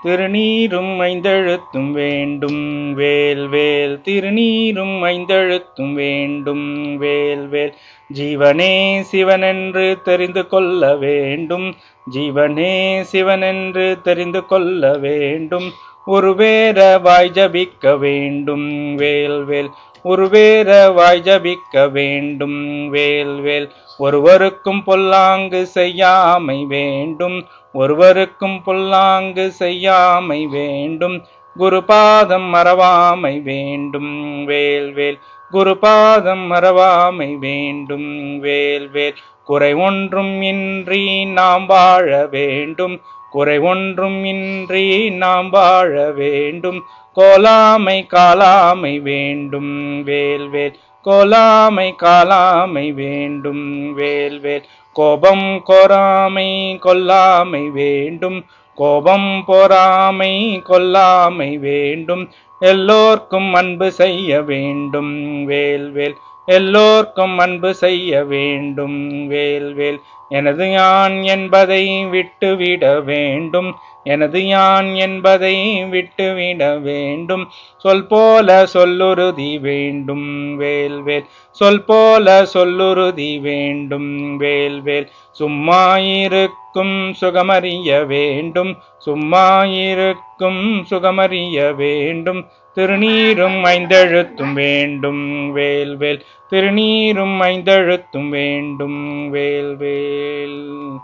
திருநீரும் ஐந்தெழுத்தும் வேண்டும் வேல் வேல் திருநீரும் ஐந்தெழுத்தும் வேண்டும் வேல் வேல் ஜீவனே சிவனென்று தெரிந்து கொள்ள வேண்டும் ஜீவனே சிவனென்று தெரிந்து கொள்ள வேண்டும் ஒருவேர வாய் ஜபிக்க வேண்டும் வேல் வேல் ஒருவேர வாய் ஜபிக்க வேண்டும் வேல் வேல் ஒருவருக்கும் பொல்லாங்கு செய்யாமை வேண்டும் ஒருவருக்கும் பொல்லாங்கு செய்யாமை வேண்டும் குருபாதம் மறவாமை வேண்டும் வேல் வேல் குருபாதம் மறவாமை வேண்டும் வேல் வேல் குறை ஒன்றும் இன்றி நாம் வாழ வேண்டும் குறை ஒன்றும் இன்றி நாம் வாழ வேண்டும் கோலாமை காலாமை வேண்டும் வேல் வேல் கோலாமை காலாமை வேண்டும் வேல் வேல் கோபம் கோராமை கொல்லாமை வேண்டும் கோபம் பொறாமை கொல்லாமை வேண்டும் எல்லோர்க்கும் அன்பு செய்ய வேண்டும் வேல் வேல் எல்லோர்க்கும் அன்பு செய்ய வேண்டும் வேல் வேல் எனது யான் என்பதை விட்டுவிட வேண்டும் எனது யான் என்பதை விட்டுவிட வேண்டும் சொல் போல சொல்லுறுதி வேண்டும் வேல் வேல் சொல் போல சொல்லுறுதி வேண்டும் வேல் வேல் சும்மா இருக்கும் சுகமறிய வேண்டும் சும்மா இருக்கும் சுகமறிய வேண்டும் திருநீரும் ஐந்தெழுத்தும் வேண்டும் வேல் வேல் திருநீரும் ஐந்தெழுத்தும் வேண்டும் வேல் வேல்